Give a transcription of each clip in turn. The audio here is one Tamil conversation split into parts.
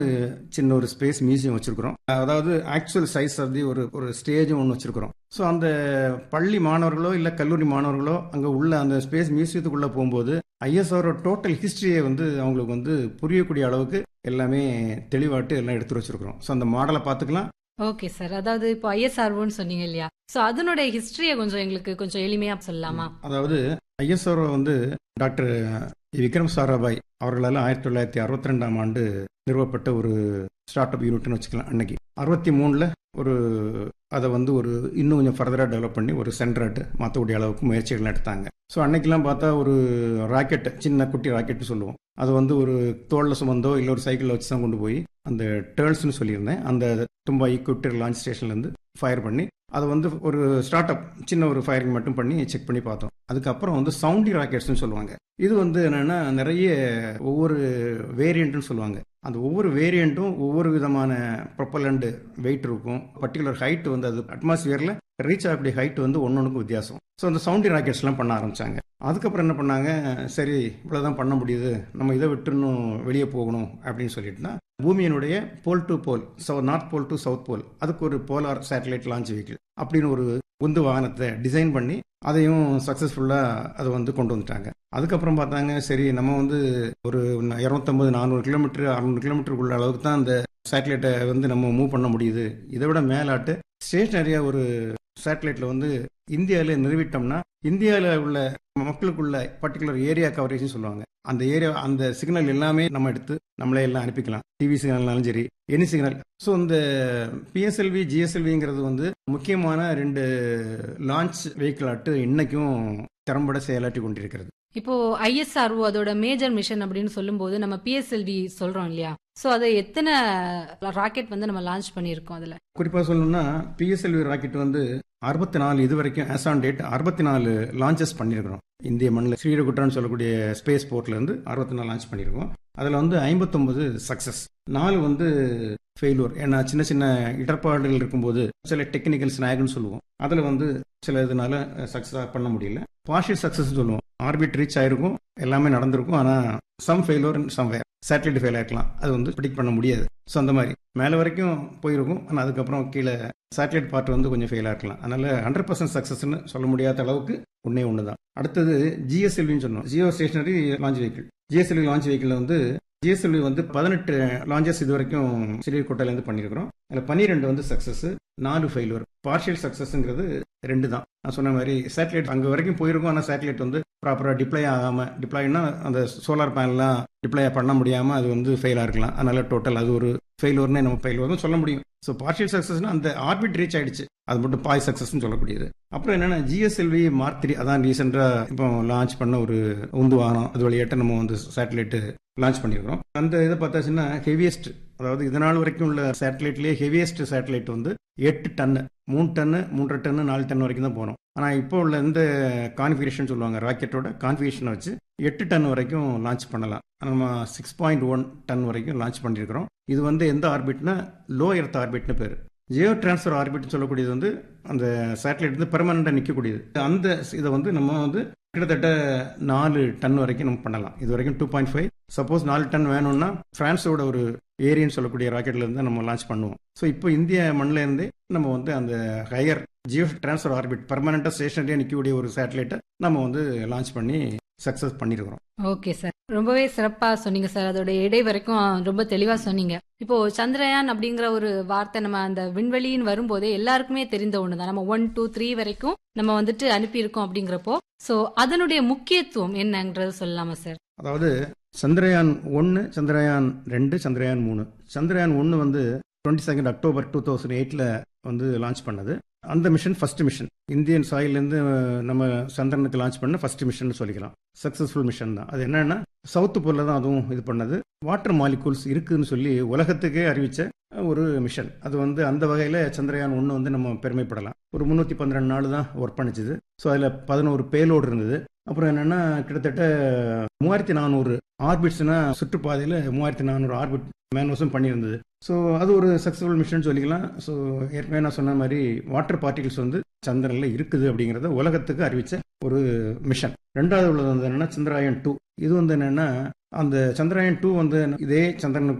சின்ன ஒரு ஸ்பேஸ் மியூசியம் வச்சிருக்கிறோம் அதாவது ஆக்சுவல் சைஸ் ஆஃப் தி ஒரு ஒரு ஸ்டேஜும் ஒன்று வச்சிருக்கிறோம் ஸோ அந்த பள்ளி மாணவர்களோ இல்லை கல்லூரி மாணவர்களோ அங்கே உள்ள அந்த ஸ்பேஸ் மியூசியத்துக்குள்ளே போகும்போது ஐஎஸ்ஆரோட டோட்டல் ஹிஸ்டரியை வந்து அவங்களுக்கு வந்து புரியக்கூடிய அளவுக்கு எல்லாமே தெளிவாட்டு எல்லாம் எடுத்து வச்சிருக்கிறோம் ஸோ அந்த மாடலை பார்த்துக்கலாம் ஓகே சார் அதாவது இப்போ ஐஎஸ்ஆர்ஓன்னு சொன்னீங்க இல்லையா சோ அதனுடைய ஹிஸ்டரியை கொஞ்சம் எங்களுக்கு கொஞ்சம் எளிமையா சொல்லலாமா அதாவது ஐஎஸ்ஆர்ஓ வந்து டாக்டர் விக்ரம் சாராபாய் அவர்களால் ஆயிரத்தி தொள்ளாயிரத்தி அறுபத்தி ரெண்டாம் ஆண்டு நிறுவப்பட்ட ஒரு ஸ்டார்ட் அப் யூனிட்னு வச்சுக்கலாம் அன்னைக்கு அறுபத்தி மூணில் ஒரு அதை வந்து ஒரு இன்னும் கொஞ்சம் ஃபர்தராக டெவலப் பண்ணி ஒரு சென்டராட்டு மாற்றக்கூடிய அளவுக்கு முயற்சிகள் எடுத்தாங்க ஸோ அன்னைக்கெல்லாம் பார்த்தா ஒரு ராக்கெட் சின்ன குட்டி ராக்கெட்னு சொல்லுவோம் அது வந்து ஒரு தோளில் சுமந்தோ இல்லை ஒரு சைக்கிளில் வச்சு தான் கொண்டு போய் அந்த டேர்ல்ஸ்னு சொல்லியிருந்தேன் அந்த தும்பா ஈக்குவிட்டர் லான்ச் ஸ்டேஷன்லேருந்து ஃபயர் பண்ணி அதை வந்து ஒரு ஸ்டார்ட் அப் சின்ன ஒரு ஃபயரிங் மட்டும் பண்ணி செக் பண்ணி பார்த்தோம் அதுக்கப்புறம் வந்து சவுண்டி ராக்கெட்ஸ்னு சொல்லுவாங்க இது வந்து என்னென்னா நிறைய ஒவ்வொரு வேரியண்ட்னு சொல்லுவாங்க அந்த ஒவ்வொரு வேரியண்ட்டும் ஒவ்வொரு விதமான ப்ரொப்பலண்ட் வெயிட் இருக்கும் பர்டிகுலர் ஹைட் வந்து அது அட்மாஸ்பியரில் ரீச் ஆகக்கூடிய ஹைட் வந்து ஒன்னொன்றுக்கும் வித்தியாசம் ஸோ அந்த சவுண்டி ராக்கெட்ஸ்லாம் பண்ண ஆரம்பிச்சாங்க அதுக்கப்புறம் என்ன பண்ணாங்க சரி இவ்வளோதான் பண்ண முடியுது நம்ம இதை விட்டு இன்னும் வெளியே போகணும் அப்படின்னு சொல்லிட்டுனா பூமியினுடைய pole to pole so north pole to south pole அதுக்கு ஒரு போலார் சேட்டலைட் லான்ச் வெஹிக்கிள் அப்படின்னு ஒரு உந்து வாகனத்தை டிசைன் பண்ணி அதையும் சக்ஸஸ்ஃபுல்லாக அதை வந்து கொண்டு வந்துட்டாங்க அதுக்கப்புறம் பார்த்தாங்க சரி நம்ம வந்து ஒரு இரநூத்தம்பது நானூறு கிலோமீட்டர் அறுநூறு கிலோமீட்டருக்குள்ள அளவுக்கு தான் அந்த சேட்டலைட்டை வந்து நம்ம மூவ் பண்ண முடியுது இதை விட மேலாட்டு ஸ்டேஷனரியாக ஒரு சேட்டலைட்டில் வந்து இந்தியாவில் நிறுவிட்டோம்னா இந்தியாவில் உள்ள மக்களுக்குள்ள பர்டிகுலர் ஏரியா கவரேஜ்னு சொல்லுவாங்க அந்த ஏரியா அந்த சிக்னல் எல்லாமே நம்ம எடுத்து நம்மளே எல்லாம் அனுப்பிக்கலாம் டிவி சிக்னல்னாலும் சரி எனி சிக்னல் ஸோ இந்த பிஎஸ்எல்வி ஜிஎஸ்எல்விங்கிறது வந்து முக்கியமான ரெண்டு லான்ச் வெஹிக்கிள் ஆட்டு இன்னைக்கும் திறம்பட செயலாற்றி கொண்டிருக்கிறது இப்போ ஐஎஸ்ஆர்ஓ அதோட மேஜர் மிஷன் அப்படின்னு சொல்லும்போது நம்ம பிஎஸ்எல்வி சொல்றோம் இல்லையா சோ அதை எத்தனை ராக்கெட் வந்து நம்ம லான்ச் பண்ணியிருக்கோம் அதுல குறிப்பாக சொல்லணும்னா பிஎஸ்எல்வி ராக்கெட் வந்து அறுபத்தி நாலு இது வரைக்கும் ஆஸ் ஆன் டேட் அறுபத்தி நாலு லான்ச்சஸ் பண்ணியிருக்கிறோம் இந்திய மண்ணில் ஸ்ரீரகுட்டான்னு சொல்லக்கூடிய ஸ்பேஸ் போர்ட்லேருந்து அறுபத்தி நாலு லான்ச் பண்ணியிருக்கோம் அதில் வந்து ஐம்பத்தொம்பது சக்ஸஸ் நாலு வந்து ஃபெயிலூர் ஏன்னா சின்ன சின்ன இடர்பாடுகள் இருக்கும்போது சில டெக்னிக்கல் ஸ்நாக்னு சொல்லுவோம் அதில் வந்து சில இதனால சக்ஸஸாக பண்ண முடியல பார்ஷியல் சக்ஸஸ் சொல்லுவோம் ஆர்பிட் ரீச் ஆயிருக்கும் எல்லாமே நடந்திருக்கும் ஆனால் some failure somewhere satellite fail ஆயிருக்கலாம் அது வந்து ப்ரிடிக் பண்ண முடியாது ஸோ அந்த மாதிரி மேலே வரைக்கும் போயிருக்கும் ஆனால் அதுக்கப்புறம் கீழே சேட்டலைட் பார்ட் வந்து கொஞ்சம் ஃபெயிலாக இருக்கலாம் அதனால ஹண்ட்ரட் பர்சன்ட் சக்ஸஸ்னு சொல்ல முடியாத அளவுக்கு ஒன்றே ஒன்று தான் அடுத்தது ஜிஎஸ்எல்வின்னு சொன்னோம் geo stationary launch vehicle GSLV launch vehicle வந்து ஜிஎஸ்எல்வி வந்து பதினெட்டு லான்ச்சஸ் இது வரைக்கும் ஸ்ரீகோட்டையிலேருந்து பண்ணியிருக்கிறோம் அதில் பன்னிரெண்டு வந்து சக்ஸஸ் நாலு ஃபெயிலுவர் பார்ஷியல் சக்ஸஸ்ங்கிறது ரெண்டு தான் நான் சொன்ன மாதிரி சேட்டலைட் அங்கே வரைக்கும் போயிருக்கும் ஆனால் சேட்டலைட் வந்து ப்ராப்பராக டிப்ளை ஆகாமல் டிப்ளாய்னா அந்த சோலார் பேனல்லாம் டிப்ளை பண்ண முடியாமல் அது வந்து ஃபெயிலாக இருக்கலாம் அதனால டோட்டல் அது ஒரு ஃபெயிலூர்னே நம்ம ஃபெயிலூர்னு சொல்ல முடியும் ஸோ பார்ஷியல் சக்ஸஸ்னா அந்த ஆர்பிட் ரீச் ஆயிடுச்சு அது மட்டும் பாய் சக்ஸஸ்னு சொல்லக்கூடியது அப்புறம் என்னன்னா ஜிஎஸ்எல்வி மார்க் த்ரீ அதான் ரீசெண்டாக இப்போ லான்ச் பண்ண ஒரு உந்து வாகனம் அது வழியாட்ட நம்ம வந்து சேட்டலைட்டு லான்ச் பண்ணியிருக்கிறோம் அந்த இதை பார்த்தாச்சுன்னா ஹெவியஸ்ட் அதாவது இதனால் வரைக்கும் உள்ள சேட்டலைட்லேயே ஹெவியஸ்ட் சேட்டலைட் வந்து எட்டு டன்னு மூணு டன்னு மூன்றரை டன்னு நாலு டன் வரைக்கும் தான் போகிறோம் ஆனால் இப்போ உள்ள இந்த கான்ஃபிகரேஷன் சொல்லுவாங்க ராக்கெட்டோட கான்ஃபிகரேஷனை வச்சு எட்டு டன் வரைக்கும் லான்ச் பண்ணலாம் நம்ம சிக்ஸ் பாயிண்ட் ஒன் டன் வரைக்கும் லான்ச் பண்ணியிருக்கிறோம் இது வந்து எந்த ஆர்பிட்னா லோ எர்த் ஆர்பிட்னு பேர் ஜியோ டிரான்ஸ்ஃபர் ஆர்பிட் சொல்லக்கூடியது வந்து அந்த சேட்டலைட் வந்து பெர்மனண்டாக நிற்கக்கூடியது அந்த இதை வந்து நம்ம வந்து கிட்டத்தட்ட நாலு டன் வரைக்கும் நம்ம பண்ணலாம் இது வரைக்கும் டூ பாயிண்ட் ஃபைவ் சப்போஸ் நாலு டன் வேணும்னா பிரான்ஸோட ஒரு ஏரியன்னு சொல்லக்கூடிய ராக்கெட்ல இருந்து நம்ம லான்ச் பண்ணுவோம் ஸோ இப்போ இந்திய மண்ணில் இருந்தே நம்ம வந்து அந்த ஹையர் ஜியோ டிரான்ஸ்ஃபர் ஆர்பிட் பர்மனண்டாக ஸ்டேஷனரியாக நிற்கக்கூடிய ஒரு சேட்டலைட்டை நம்ம வந்து லான்ச் பண்ணி சக்ஸஸ் பண்ணியிருக்கிறோம் ஓகே சார் ரொம்பவே சிறப்பா சொன்னீங்க சார் அதோட இடை வரைக்கும் ரொம்ப தெளிவா சொன்னீங்க இப்போ சந்திரயான் அப்படிங்கிற ஒரு வார்த்தை நம்ம அந்த விண்வெளின்னு வரும்போதே எல்லாருக்குமே தெரிந்த ஒண்ணுதான் நம்ம ஒன் டூ த்ரீ வரைக்கும் நம்ம வந்துட்டு அனுப்பியிருக்கோம் அப்படிங்கிறப்போ சோ அதனுடைய முக்கியத்துவம் என்னங்கிறது சொல்லலாமா சார் அதாவது சந்திரயான் ஒன்று சந்திரயான் ரெண்டு சந்திரயான் மூணு சந்திரயான் ஒன்று வந்து twenty second October two thousand எயிட்டில் வந்து லான்ச் பண்ணது அந்த மிஷன் ஃபர்ஸ்ட் மிஷன் இந்தியன் சாயிலேருந்து நம்ம சந்திரனுக்கு லான்ச் பண்ண ஃபர்ஸ்ட் மிஷன் சொல்லிக்கலாம் சக்ஸஸ்ஃபுல் மிஷன் தான் அது என்னன்னா சவுத்து போல தான் அதுவும் இது பண்ணது வாட்டர் மாலிகூல்ஸ் இருக்குதுன்னு சொல்லி உலகத்துக்கே அறிவிச்ச ஒரு மிஷன் அது வந்து அந்த வகையில் சந்திரயான் ஒன்று வந்து நம்ம பெருமைப்படலாம் ஒரு முந்நூற்றி பன்னிரெண்டு நாள் தான் ஒர்க் பண்ணிச்சுது ஸோ அதில் பதினோரு பேலோடு இருந்தது அப்புறம் என்னென்னா கிட்டத்தட்ட மூவாயிரத்தி நானூறு ஆர்பிட்ஸ்னா சுற்றுப்பாதையில் மூவாயிரத்தி நானூறு ஆர்பிட் மேன்வஸும் பண்ணியிருந்தது ஸோ அது ஒரு சக்ஸஸ்ஃபுல் மிஷன் சொல்லிக்கலாம் ஸோ ஏற்கனவே நான் சொன்ன மாதிரி வாட்டர் பார்ட்டிகல்ஸ் வந்து சந்திரனில் இருக்குது அப்படிங்கிறத உலகத்துக்கு அறிவித்த ஒரு மிஷன் ரெண்டாவது உள்ளது வந்து என்னென்னா சந்திராயன் டூ இது வந்து என்னென்னா அந்த சந்திராயன் டூ வந்து இதே சந்திரனுக்குள்ள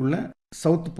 சவுத்